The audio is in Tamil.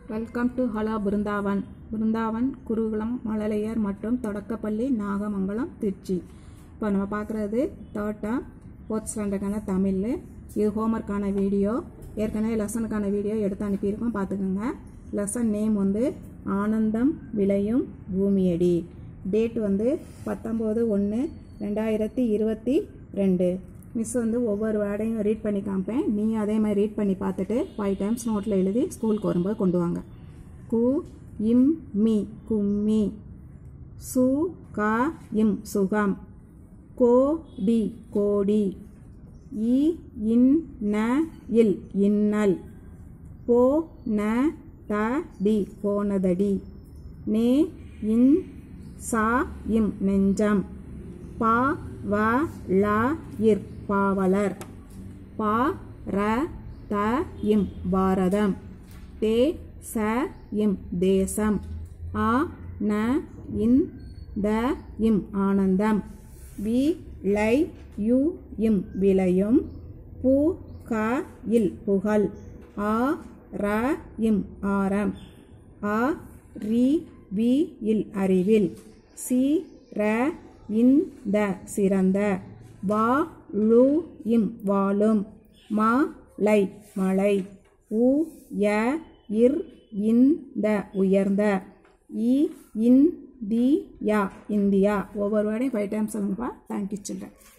welcome to hello Brindavan Brindavan Gurukulam மழலையர் மற்றும் தொடக்கப்பள்ளி நாகமங்கலம் திருச்சி இப்போ நம்ம பார்க்குறது தேர்ட்டா ஃபோர்த் ஸ்டாண்டர்டுக்கான தமிழ் இது ஹோம்ஒர்க்கான வீடியோ ஏற்கனவே லெசனுக்கான வீடியோ எடுத்து அனுப்பியிருக்கோம் பார்த்துக்கோங்க லெசன் நேம் வந்து ஆனந்தம் விளையும் பூமியடி டேட் வந்து பத்தொம்போது ஒன்று ரெண்டாயிரத்தி இருபத்தி ரெண்டு மிஸ் வந்து ஒவ்வொரு வேர்டையும் ரீட் பண்ணி காமிப்பேன் நீ அதே மாதிரி ரீட் பண்ணி பார்த்துட்டு ஃபைவ் டைம்ஸ் நோட்டில் எழுதி ஸ்கூலுக்கு வரும்போது கொண்டு வாங்க கு இம் மி கும்மி சு கா இம் சுகம் கோ டி கோடி இ இன் ந இல் இன்னல் போ ந த டி போனதடி நே இன் சா இம் நெஞ்சம் பா வ ல இர் பாவலர் பா ர த இம் பாரதம் தே ச இம் தேசம் ஆ ந இன் த இம் ஆனந்தம் வி லை யு இம் விளையும் பு க இல் புகழ் ஆ ர இம் ஆரம் ஆ ரி வி இல் அறிவில் சி ர இந்த சிறந்த வா லு இம் வாழும் மா லை மலை உ ய இர் இந்த உயர்ந்த இ இன் தி யா இந்தியா ஒவ்வொரு வேர்டையும் ஃபைவ் டைம்ஸ் சொல்லுங்கப்பா தேங்க்யூ சில்ட்ரன்